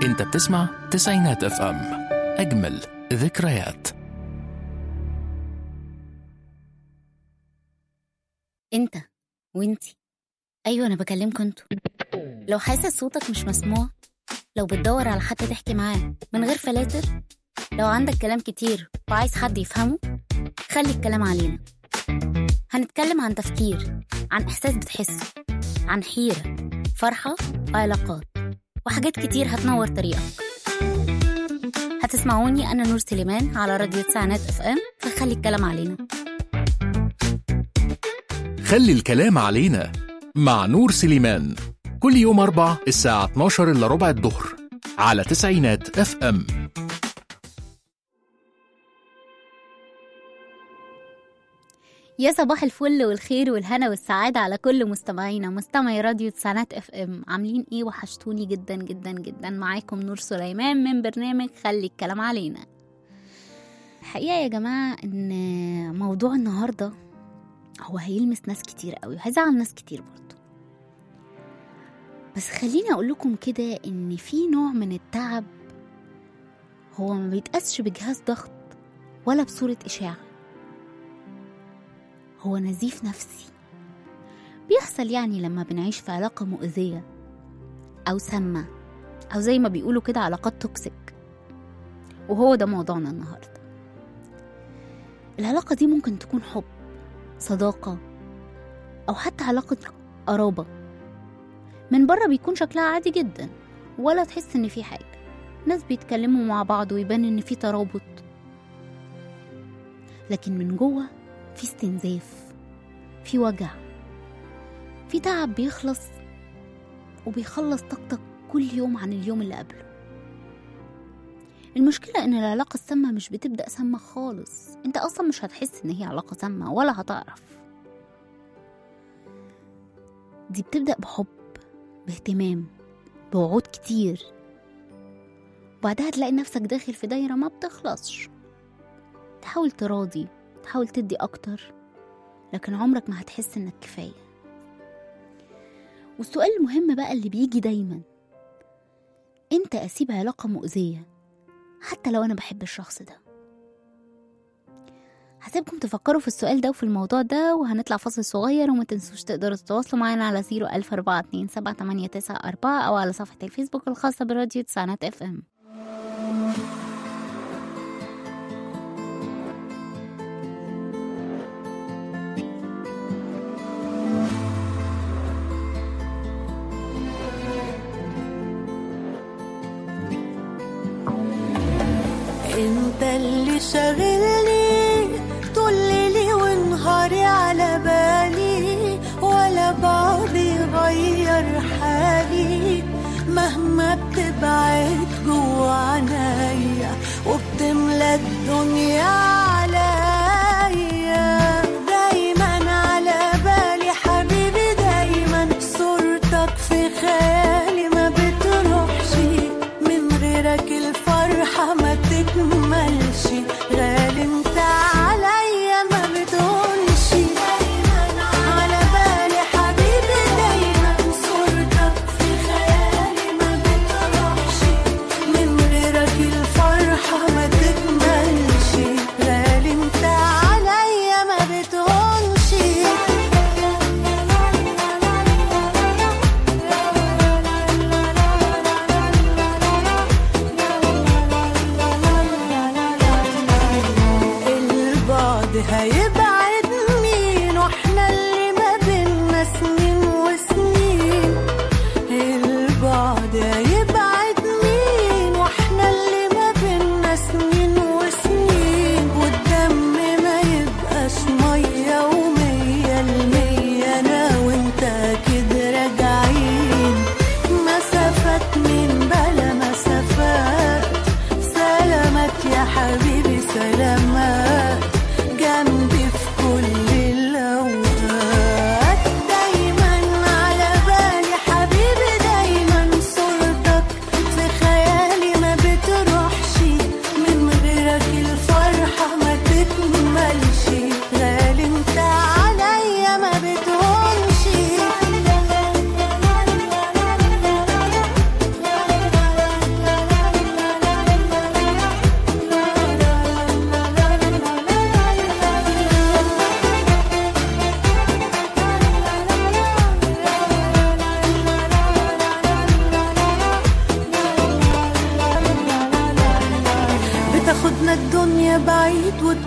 انت بتسمع تسعينات اف ام اجمل ذكريات انت وانتي ايوه انا بكلمكوا انتوا لو حاسس صوتك مش مسموع لو بتدور على حد تحكي معاه من غير فلاتر لو عندك كلام كتير وعايز حد يفهمه خلي الكلام علينا هنتكلم عن تفكير عن احساس بتحسه عن حيره فرحه وعلاقات وحاجات كتير هتنور طريقك هتسمعوني انا نور سليمان على راديو تسعينات اف ام فخلي الكلام علينا خلي الكلام علينا مع نور سليمان كل يوم أربع الساعة 12 إلا ربع الظهر على تسعينات اف ام يا صباح الفل والخير والهنا والسعادة على كل مستمعينا مستمعي راديو تسعينات اف ام عاملين ايه وحشتوني جدا جدا جدا معاكم نور سليمان من برنامج خلي الكلام علينا الحقيقة يا جماعة ان موضوع النهاردة هو هيلمس ناس كتير قوي وهيزعل ناس كتير برضه بس خليني اقول لكم كده ان في نوع من التعب هو ما بيتقاسش بجهاز ضغط ولا بصورة إشاعة هو نزيف نفسي بيحصل يعني لما بنعيش في علاقة مؤذية أو سامة أو زي ما بيقولوا كده علاقات توكسيك وهو ده موضوعنا النهاردة العلاقة دي ممكن تكون حب صداقة أو حتى علاقة قرابة من بره بيكون شكلها عادي جدا ولا تحس إن في حاجة ناس بيتكلموا مع بعض ويبان إن في ترابط لكن من جوه في استنزاف في وجع في تعب بيخلص وبيخلص طاقتك كل يوم عن اليوم اللي قبله المشكلة إن العلاقة السامة مش بتبدأ سامة خالص انت أصلا مش هتحس إن هي علاقة سامة ولا هتعرف دي بتبدأ بحب باهتمام بوعود كتير وبعدها تلاقي نفسك داخل في دايرة ما بتخلصش تحاول تراضي تحاول تدي أكتر لكن عمرك ما هتحس إنك كفاية والسؤال المهم بقى اللي بيجي دايما انت أسيب علاقة مؤذية حتى لو أنا بحب الشخص ده هسيبكم تفكروا في السؤال ده وفي الموضوع ده وهنطلع فاصل صغير وما تنسوش تقدروا تتواصلوا معانا على زيرو ألف أربعة اتنين سبعة تمانية تسعة أربعة أو على صفحة الفيسبوك الخاصة براديو تسعينات اف ام انت اللي شاغلني طول ليلي ونهاري على بالي ولا بعض يغير حالي مهما بتبعد جوا عنايا وبتملى الدنيا عليا دايما على بالي حبيبي دايما صورتك في خيالي ما بتروحش من غيرك الفرحة ما تكملش غالي انت عليا ما بتقولش على بالي حبيبي دايما صورتك في خيالي ما بتروحش من غيرك الفرحة ما تكملش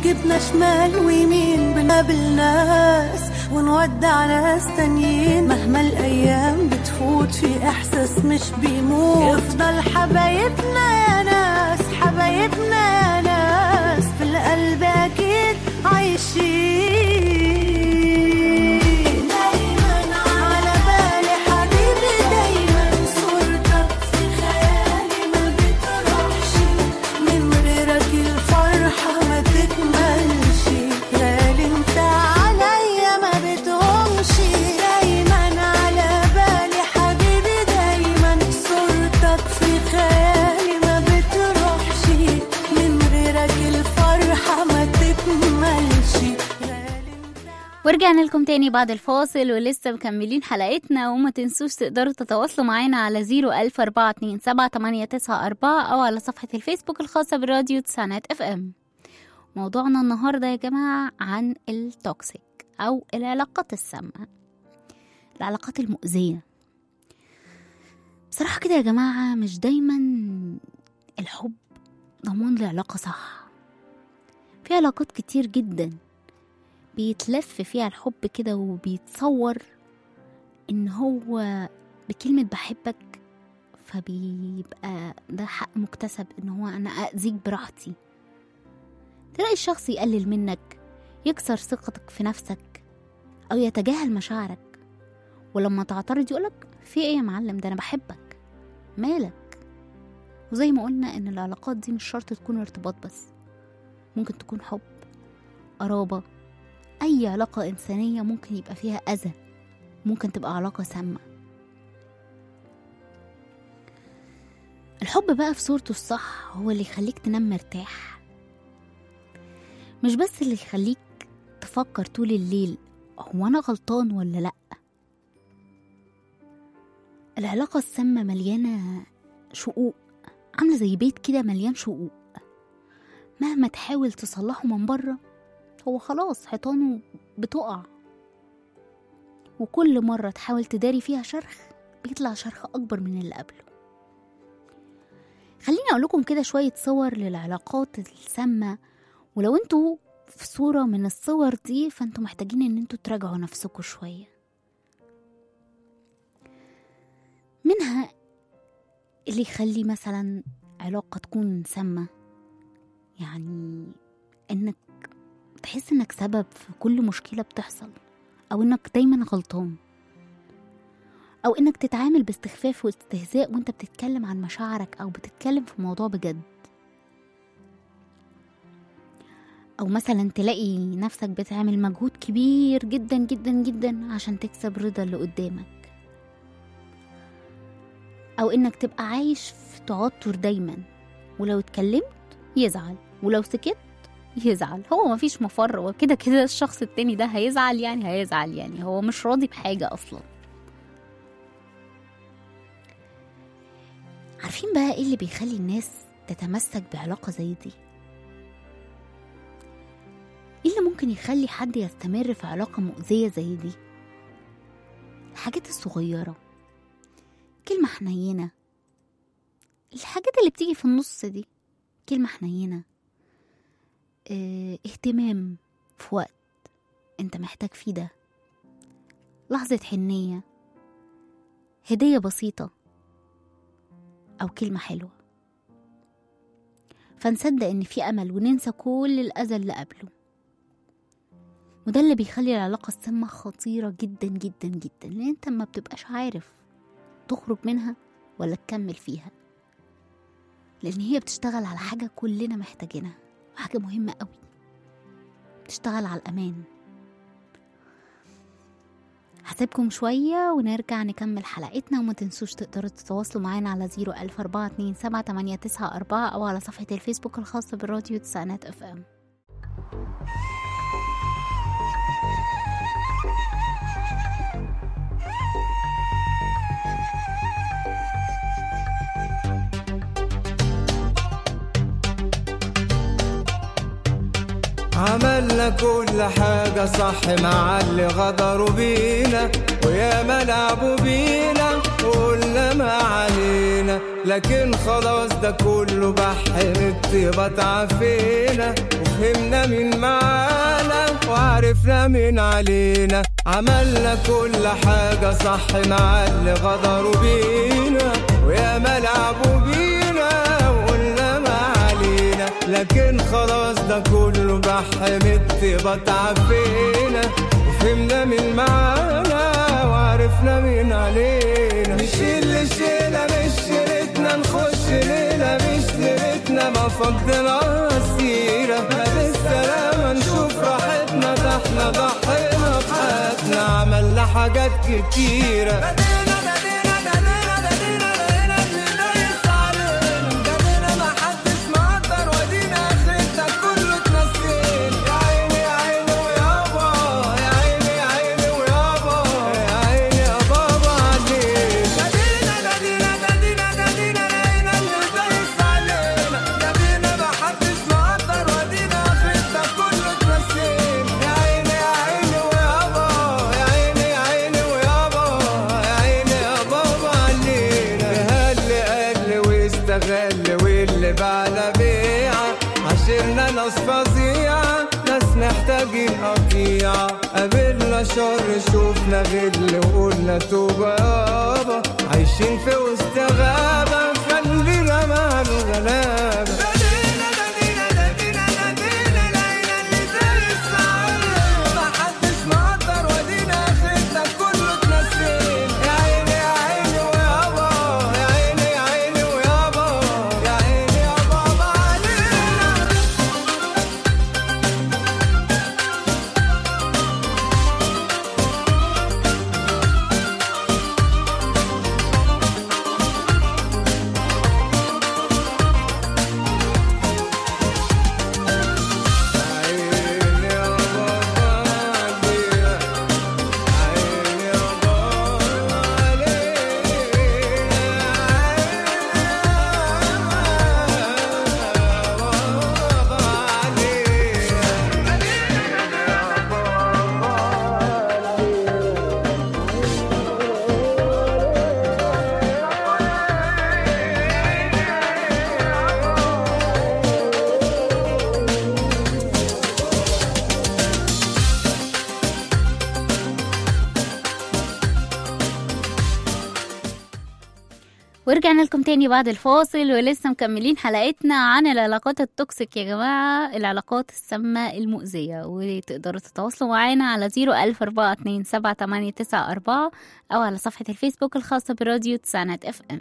جبنا شمال ويمين بنقابل ناس ونودع ناس تانيين مهما الأيام بتفوت في إحساس مش بيموت يفضل حبايبنا يا ناس حبايبنا يا ناس في القلب أكيد عايشين دايما على بالي حبيبي دايما صورتك في خيالي ما بتروحش من غيرك الفرحة ما تكملش غالي انت عليا ما بتقومش دايما على بالي حبيبي دايما صورتك في خيالي ما بتروحش من غيرك الفرحة ما تكملش غالي انت ورجعنا لكم تاني بعد الفاصل ولسه مكملين حلقتنا وما تنسوش تقدروا تتواصلوا معانا على 014278994 أو على صفحة الفيسبوك الخاصة براديو تسعينات اف ام موضوعنا النهاردة يا جماعة عن التوكسيك أو العلاقات السامة العلاقات المؤذية بصراحة كده يا جماعة مش دايما الحب ضمان لعلاقة صح في علاقات كتير جدا بيتلف فيها الحب كده وبيتصور ان هو بكلمة بحبك فبيبقى ده حق مكتسب ان هو انا اذيك براحتي تلاقي الشخص يقلل منك يكسر ثقتك في نفسك او يتجاهل مشاعرك ولما تعترض يقولك في ايه يا معلم ده انا بحبك مالك وزي ما قلنا ان العلاقات دي مش شرط تكون ارتباط بس ممكن تكون حب قرابة أي علاقة إنسانية ممكن يبقى فيها أذى ممكن تبقى علاقة سامة الحب بقى في صورته الصح هو اللي يخليك تنام مرتاح مش بس اللي يخليك تفكر طول الليل هو أنا غلطان ولا لأ العلاقة السامة مليانة شقوق عاملة زي بيت كده مليان شقوق مهما تحاول تصلحه من بره هو خلاص حيطانه بتقع وكل مرة تحاول تداري فيها شرخ بيطلع شرخ أكبر من اللي قبله خليني أقول لكم كده شوية صور للعلاقات السامة ولو انتوا في صورة من الصور دي فانتوا محتاجين ان انتوا تراجعوا نفسكم شوية منها اللي يخلي مثلا علاقة تكون سامة يعني انك تحس انك سبب في كل مشكلة بتحصل او انك دايما غلطان او انك تتعامل باستخفاف واستهزاء وانت بتتكلم عن مشاعرك او بتتكلم في موضوع بجد او مثلا تلاقي نفسك بتعمل مجهود كبير جدا جدا جدا عشان تكسب رضا اللي قدامك او انك تبقى عايش في توتر دايما ولو اتكلمت يزعل ولو سكت يزعل هو مفيش مفر هو كده كده الشخص التاني ده هيزعل يعني هيزعل يعني هو مش راضي بحاجة أصلا عارفين بقى ايه اللي بيخلي الناس تتمسك بعلاقة زي دي ايه اللي ممكن يخلي حد يستمر في علاقة مؤذية زي دي الحاجات الصغيرة كلمة حنينة الحاجات اللي بتيجي في النص دي كلمة حنينة اه اهتمام في وقت انت محتاج فيه ده لحظة حنية هدية بسيطة أو كلمة حلوة فنصدق إن في أمل وننسى كل الأذى اللي قبله وده اللي بيخلي العلاقة السامة خطيرة جدا جدا جدا لأن انت ما بتبقاش عارف تخرج منها ولا تكمل فيها لأن هي بتشتغل على حاجة كلنا محتاجينها وحاجة مهمة قوي بتشتغل على الأمان هسيبكم شوية ونرجع نكمل حلقتنا وما تنسوش تقدروا تتواصلوا معانا على زيرو ألف أربعة اتنين سبعة تمانية تسعة أربعة أو على صفحة الفيسبوك الخاصة بالراديو تسعينات اف ام عملنا كل حاجة صح مع اللي غدروا بينا ويا ما لعبوا بينا وقلنا ما علينا لكن خلاص ده كله بحر الطيبة تعافينا وفهمنا مين معانا وعرفنا مين علينا عملنا كل حاجة صح مع اللي غدروا بينا ويا ما لعبوا بينا وقلنا ما علينا لكن خلاص ده كله بحر الطيبة تعافينا وفهمنا مين معانا وعرفنا مين علينا نشيل شيلة مش شيلتنا نخش ليلة مش ليلتنا ما فضنا السيرة ما بالسلامة نشوف راحتنا ده احنا ضحينا بحياتنا عملنا حاجات كتيرة استغل واللي بعلى بيعة عشرنا ناس فظيعة ناس محتاجين قطيعة قابلنا شر شوفنا غل وقلنا توبة يابا عايشين في وسط غابة خلينا مع الغلابة محدش مقدر ودينا اخرتنا كله اتنسينا يا عيني يا عيني ويابا يا عيني يا عيني ويابا يا عيني يا بابا علينا عيني يا بابا علينا عيني يا بابا ورجعنا لكم تاني بعد الفاصل ولسه مكملين حلقتنا عن العلاقات التوكسيك يا جماعة العلاقات السامة المؤذية وتقدروا تتواصلوا معانا على 014278994 أو على صفحة الفيسبوك الخاصة براديو تسعينات اف ام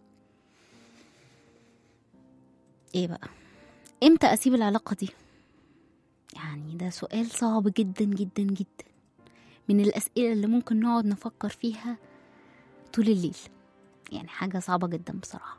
ايه بقى امتى اسيب العلاقة دي يعني ده سؤال صعب جدا جدا جدا من الأسئلة اللي ممكن نقعد نفكر فيها طول الليل يعني حاجة صعبة جدا بصراحة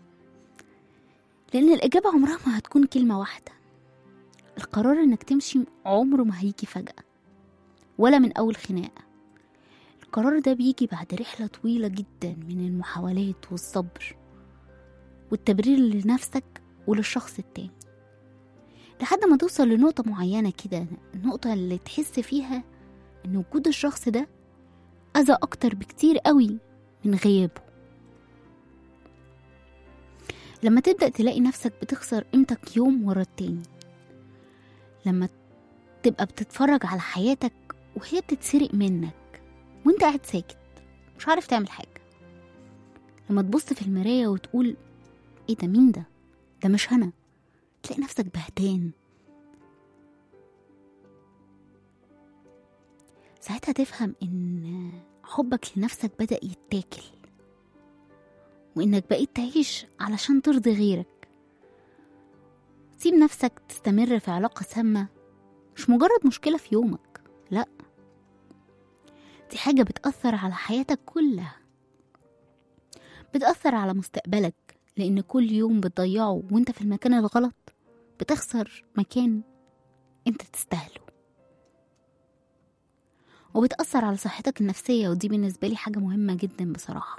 لأن الإجابة عمرها ما هتكون كلمة واحدة القرار إنك تمشي عمره ما هيجي فجأة ولا من أول خناقة القرار ده بيجي بعد رحلة طويلة جدا من المحاولات والصبر والتبرير لنفسك وللشخص التاني لحد ما توصل لنقطة معينة كده النقطة اللي تحس فيها إن وجود الشخص ده أذى أكتر بكتير قوي من غيابه لما تبدأ تلاقي نفسك بتخسر قيمتك يوم ورا التاني لما تبقى بتتفرج على حياتك وهي بتتسرق منك وانت قاعد ساكت مش عارف تعمل حاجة لما تبص في المراية وتقول ايه ده مين ده ده مش انا تلاقي نفسك بهتان ساعتها تفهم ان حبك لنفسك بدأ يتاكل وإنك بقيت تعيش علشان ترضي غيرك سيب نفسك تستمر في علاقة سامة مش مجرد مشكلة في يومك لأ دي حاجة بتأثر على حياتك كلها بتأثر على مستقبلك لأن كل يوم بتضيعه وانت في المكان الغلط بتخسر مكان انت تستاهله وبتأثر على صحتك النفسية ودي بالنسبة لي حاجة مهمة جدا بصراحة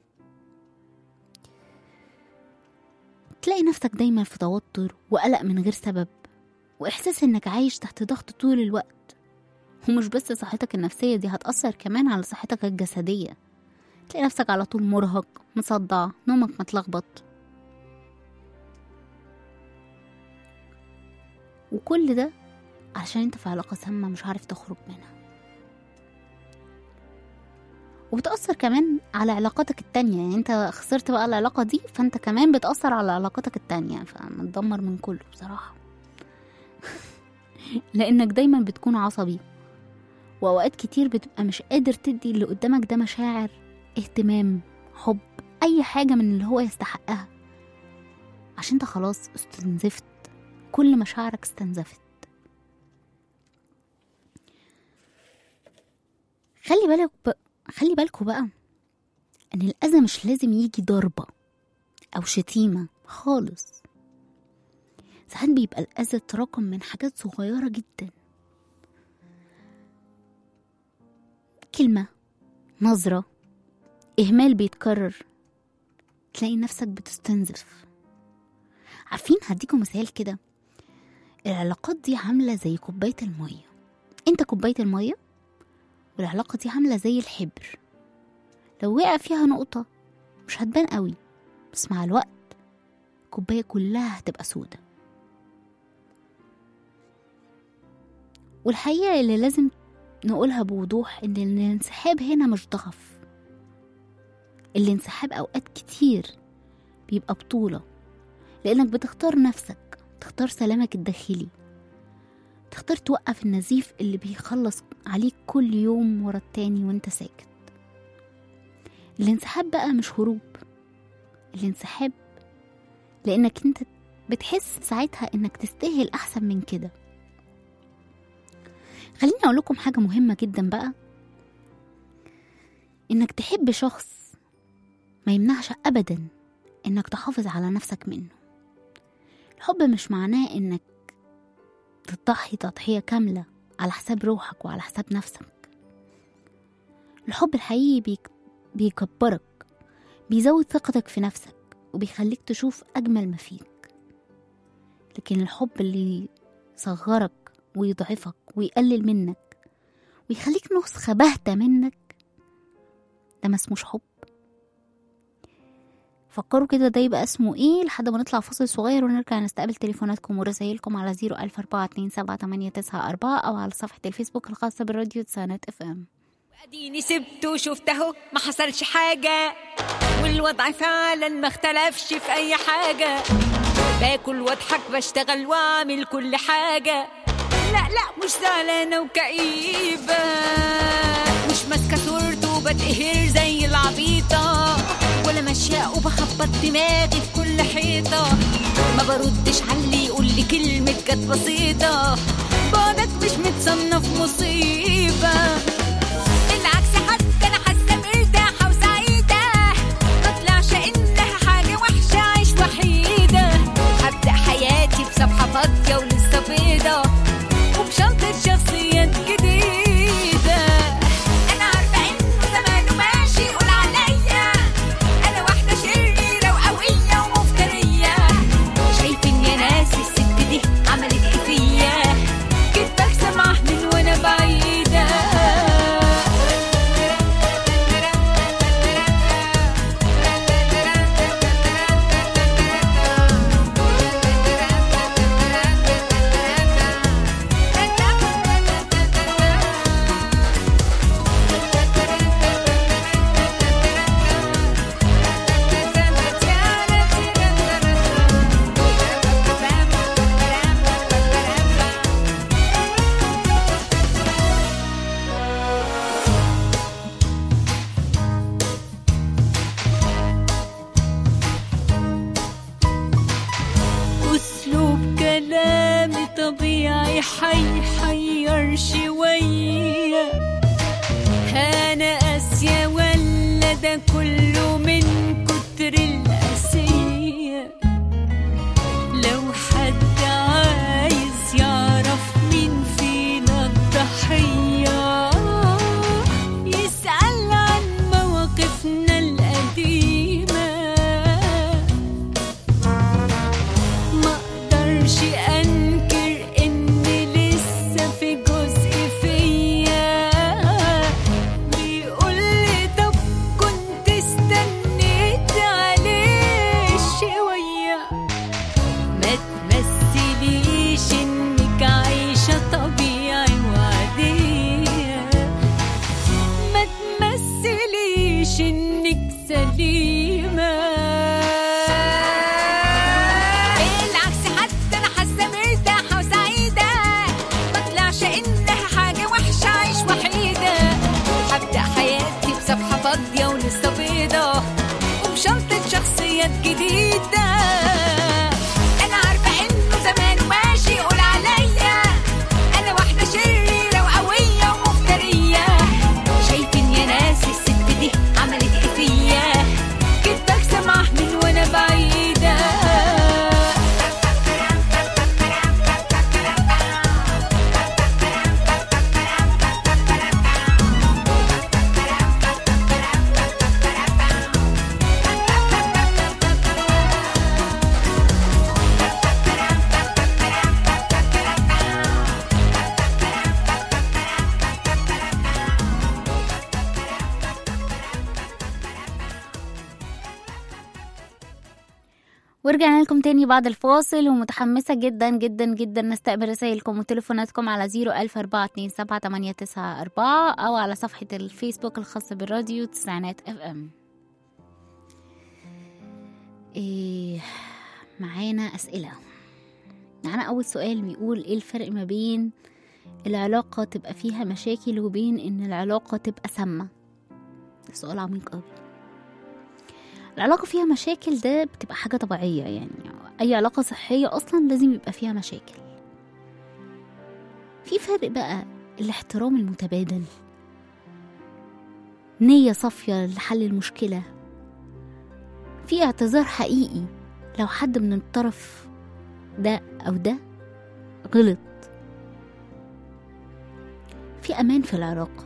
تلاقي نفسك دايما في توتر وقلق من غير سبب وإحساس إنك عايش تحت ضغط طول الوقت ومش بس صحتك النفسية دي هتأثر كمان على صحتك الجسدية تلاقي نفسك على طول مرهق مصدع نومك متلخبط وكل ده عشان انت في علاقة سامة مش عارف تخرج منها وبتأثر كمان على علاقاتك التانية يعني انت خسرت بقى العلاقة دي فانت كمان بتأثر على علاقاتك التانية فمتدمر من كله بصراحة لانك دايما بتكون عصبي واوقات كتير بتبقى مش قادر تدي اللي قدامك ده مشاعر اهتمام حب اي حاجة من اللي هو يستحقها عشان انت خلاص استنزفت كل مشاعرك استنزفت خلي بالك ب... خلي بالكوا بقى ان الاذى مش لازم يجي ضربة او شتيمة خالص ساعات بيبقى الاذى تراكم من حاجات صغيرة جدا كلمة نظرة إهمال بيتكرر تلاقي نفسك بتستنزف عارفين هديكم مثال كده العلاقات دي عاملة زي كوباية المية انت كوباية المية والعلاقة دي عاملة زي الحبر لو وقع فيها نقطة مش هتبان قوي بس مع الوقت الكوباية كلها هتبقى سودة والحقيقة اللي لازم نقولها بوضوح ان الانسحاب هنا مش ضعف الانسحاب اوقات كتير بيبقى بطولة لانك بتختار نفسك تختار سلامك الداخلي تختار توقف النزيف اللي بيخلص عليك كل يوم ورا التاني وانت ساكت الانسحاب بقى مش هروب الانسحاب لانك انت بتحس ساعتها انك تستاهل احسن من كده خليني اقول لكم حاجه مهمه جدا بقى انك تحب شخص ما يمنعش ابدا انك تحافظ على نفسك منه الحب مش معناه انك تضحي تضحيه كامله على حساب روحك وعلى حساب نفسك الحب الحقيقي بيك بيكبرك بيزود ثقتك في نفسك وبيخليك تشوف اجمل ما فيك لكن الحب اللي يصغرك ويضعفك ويقلل منك ويخليك نسخة باهتة منك ده ما اسموش حب فكروا كده ده يبقى اسمه ايه لحد ما نطلع فاصل صغير ونرجع نستقبل تليفوناتكم ورسايلكم على زيرو ألف أربعة اتنين سبعة تمانية تسعة أربعة أو على صفحة الفيسبوك الخاصة بالراديو تسانات اف ام اديني سبته وشفت اهو ما حصلش حاجة والوضع فعلا ما اختلفش في اي حاجة باكل واضحك بشتغل واعمل كل حاجة لا لا مش زعلانة وكئيبة مش ماسكة صورته وبتقهر زي العبيطة ولا ماشية وبخبط دماغي في كل حيطة ما بردش على اللي يقول لي كلمة جت بسيطة بعدك مش متصنف مصيبة بالعكس حتى انا حاسه مرتاحه وسعيده ما طلعش انها حاجه وحشه عيش وحيده هبدا حياتي بصفحه فاضيه ولسه بيضه وبشنطه شخصيات جديده انا عارفه انه زمانه ماشي يقول عليا انا واحده شريره وقويه ومفتريه شايفين يا ناس الست دي عملت ايه فيا كنت بسمع من وانا بعيده أسلوب كلامي طبيعي حيحير شوية أنا قاسية ولا ده كله من كتر القاسية لو حد عايز يعرف مين فينا الضحية يسأل عن مواقفنا القديمة ما اقدرش انكر ان لسه في جزء فيا بيقول لي طب كنت تقولش انك سليمة بالعكس حتى انا حاسة مرتاحة وسعيدة مطلعش انها حاجة وحشة عيش وحيدة هبدأ حياتي بصفحة فاضية ولسه بيضة وبشنطة شخصيات جديدة أنا عارفة إنه زمان ماشي يقول عليا أنا واحدة شريرة وقوية ومفترية شايفين يا ناس الست دي عملت إيه فيا كنت بسمع من وأنا بعيدة ورجعنا لكم تاني بعد الفاصل ومتحمسة جدا جدا جدا نستقبل رسائلكم وتليفوناتكم على 004278994 أو على صفحة الفيسبوك الخاصة بالراديو تسعينات اف ام إيه معانا أسئلة معانا أول سؤال بيقول إيه الفرق ما بين العلاقة تبقى فيها مشاكل وبين إن العلاقة تبقى سامة ده سؤال عميق أوي العلاقة فيها مشاكل ده بتبقى حاجة طبيعية يعني أي علاقة صحية أصلا لازم يبقى فيها مشاكل في فرق بقى الاحترام المتبادل نية صافية لحل المشكلة في اعتذار حقيقي لو حد من الطرف ده أو ده غلط في أمان في العلاقة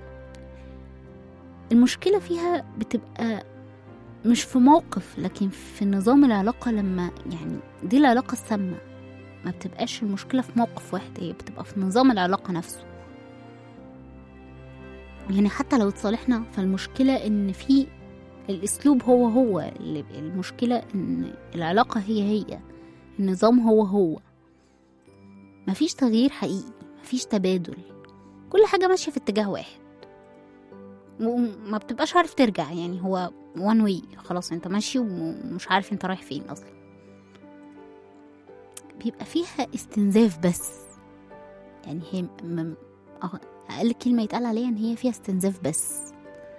المشكلة فيها بتبقى مش في موقف لكن في نظام العلاقة لما يعني دي العلاقة السامة ما بتبقاش المشكلة في موقف واحد هي بتبقى في نظام العلاقة نفسه يعني حتى لو اتصالحنا فالمشكلة ان في الاسلوب هو هو اللي- المشكلة ان العلاقة هي هي النظام هو هو مفيش تغيير حقيقي مفيش تبادل كل حاجة ماشية في اتجاه واحد وما بتبقاش عارف ترجع يعني هو وان واي خلاص انت ماشي ومش عارف انت رايح فين اصلا بيبقى فيها استنزاف بس يعني هي م- أه- اقل كلمه يتقال عليها ان هي فيها استنزاف بس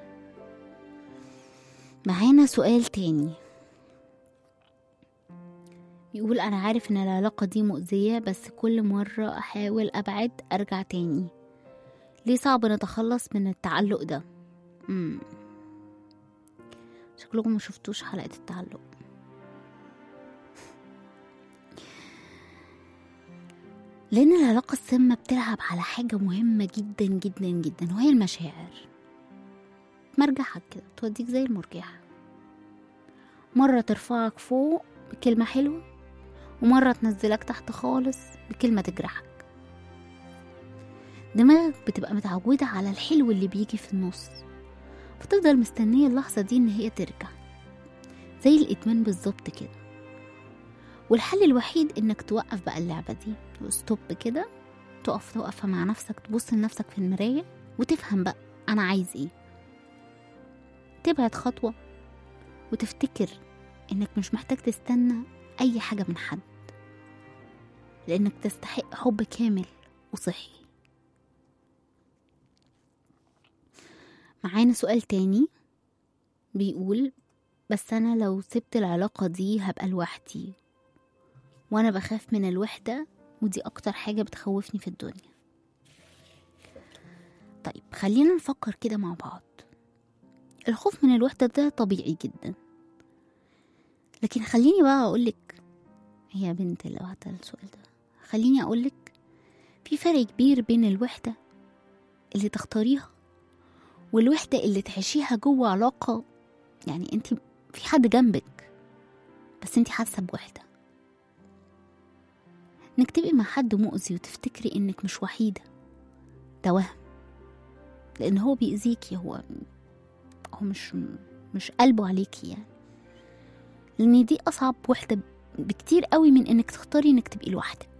معانا سؤال تاني بيقول انا عارف ان العلاقه دي مؤذيه بس كل مره احاول ابعد ارجع تاني ليه صعب نتخلص من التعلق ده مم. شكلكم ما شفتوش حلقة التعلق لأن العلاقة السامة بتلعب على حاجة مهمة جدا جدا جدا وهي المشاعر مرجحك كده توديك زي المرجحة مرة ترفعك فوق بكلمة حلوة ومرة تنزلك تحت خالص بكلمة تجرحك دماغك بتبقى متعودة على الحلو اللي بيجي في النص فتفضل مستنية اللحظة دي إن هي ترجع زي الإدمان بالظبط كده والحل الوحيد إنك توقف بقى اللعبة دي وستوب كده تقف توقفها مع نفسك تبص لنفسك في المراية وتفهم بقى أنا عايز إيه تبعد خطوة وتفتكر إنك مش محتاج تستنى أي حاجة من حد لأنك تستحق حب كامل وصحي معانا سؤال تاني بيقول بس أنا لو سبت العلاقة دي هبقى لوحدي وأنا بخاف من الوحدة ودي أكتر حاجة بتخوفني في الدنيا طيب خلينا نفكر كده مع بعض الخوف من الوحدة ده طبيعي جدا لكن خليني بقى أقولك هي يا بنت اللي بعتها السؤال ده خليني أقولك في فرق كبير بين الوحدة اللي تختاريها والوحدة اللي تعيشيها جوه علاقة يعني انت في حد جنبك بس انت حاسة بوحدة انك تبقي مع حد مؤذي وتفتكري انك مش وحيدة ده وهم لان هو بيأذيكي هو هو مش مش قلبه عليكي يعني لان دي اصعب وحدة بكتير قوي من انك تختاري انك تبقي لوحدك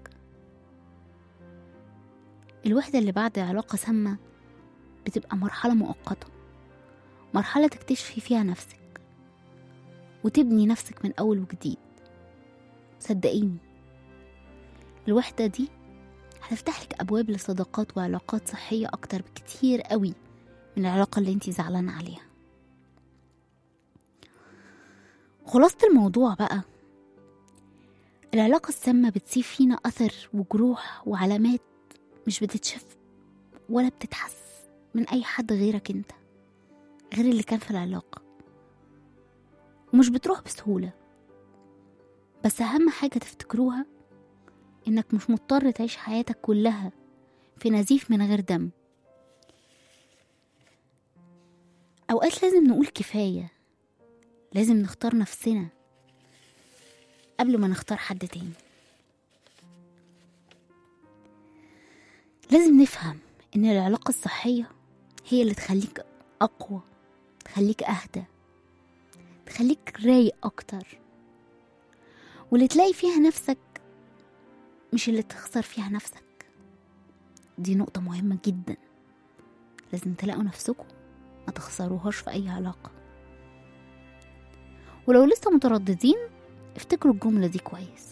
الوحدة اللي بعد علاقة سامة بتبقى مرحلة مؤقتة مرحلة تكتشفي فيها نفسك وتبني نفسك من أول وجديد صدقيني الوحدة دي هتفتح لك أبواب لصداقات وعلاقات صحية أكتر بكتير قوي من العلاقة اللي انتي زعلانة عليها خلاصة الموضوع بقى العلاقة السامة بتسيب فينا أثر وجروح وعلامات مش بتتشاف ولا بتتحس من أي حد غيرك انت غير اللي كان في العلاقة ومش بتروح بسهولة بس أهم حاجة تفتكروها إنك مش مضطر تعيش حياتك كلها في نزيف من غير دم أوقات لازم نقول كفاية لازم نختار نفسنا قبل ما نختار حد تاني لازم نفهم إن العلاقة الصحية هي اللي تخليك أقوى تخليك أهدى تخليك رايق أكتر واللي تلاقي فيها نفسك مش اللي تخسر فيها نفسك دي نقطة مهمة جدا لازم تلاقوا نفسكم ما تخسروهاش في أي علاقة ولو لسه مترددين افتكروا الجملة دي كويس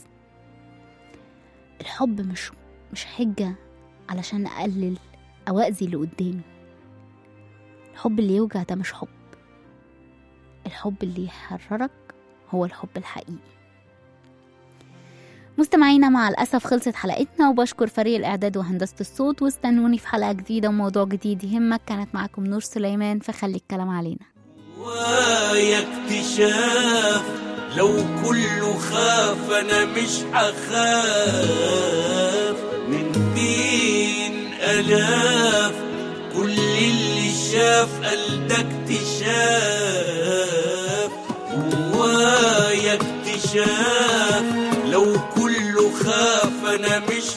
الحب مش مش حجة علشان أقلل أو أذي اللي قدامي الحب اللي يوجع ده مش حب الحب اللي يحررك هو الحب الحقيقي مستمعينا مع الأسف خلصت حلقتنا وبشكر فريق الإعداد وهندسة الصوت واستنوني في حلقة جديدة وموضوع جديد يهمك كانت معاكم نور سليمان فخلي الكلام علينا ويا اكتشاف لو كله خاف انا مش هخاف من بين الاف كل اللي شاف قال ده اكتشاف ويا اكتشاف لو كله خاف انا مش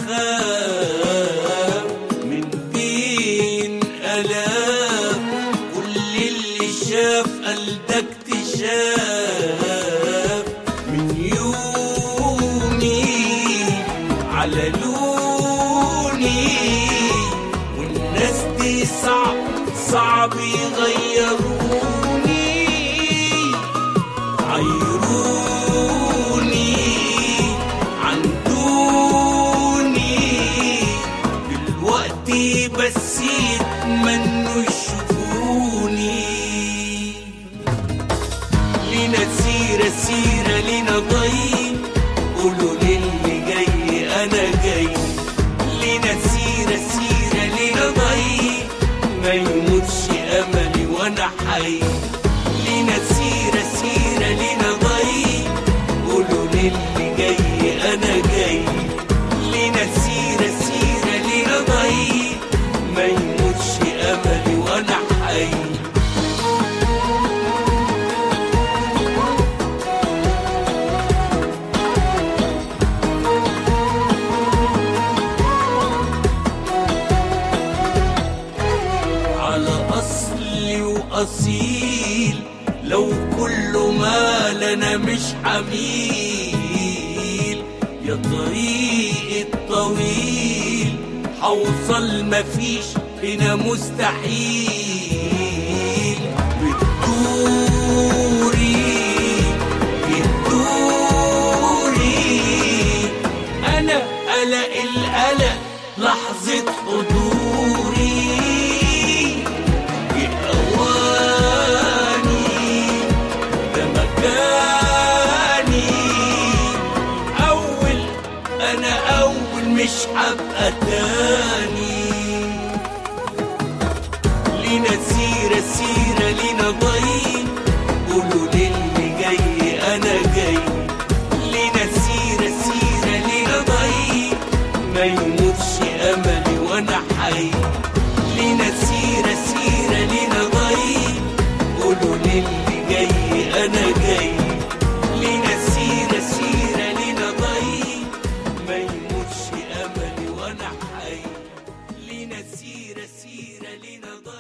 هخاف من بين الاف كل اللي شاف قال ده اكتشاف من يومي على لوني والناس دي صعب صعب يغيروني عيروني عن دوني دلوقتي بس يتمنوا يشوفوني لينا سيرة سيرة لينا ضي قولوا للي جاي أنا جاي لينا سيرة سيرة لينا ضي ما يموتش أملي وأنا حي لينا سيرة سيرة لينا ضي قولوا للي جاي أنا جاي لينا سيرة سيرة لينا ضي ما يموتش أملي وأنا حي على أصلي وأصيل لو كل ما لنا مش حميل يا طريق الطويل حوصل مفيش هنا مستحيل بتدوري بتدوري أنا قلق القلق لحظة حضوري أواني ده مكاني أول أنا أول مش هبقى تاني لينا سيرة سيرة لينا ضي قولوا للي جاي أنا جاي لينا سيرة سيرة لينا ضي ما يموتش أملي وأنا حي لينا سيرة سيرة لينا ضي قولوا للي جاي أنا جاي لينا سيرة سيرة لينا ضي ما يموتش أملي وأنا حي لينا سيرة سيرة لينا ضي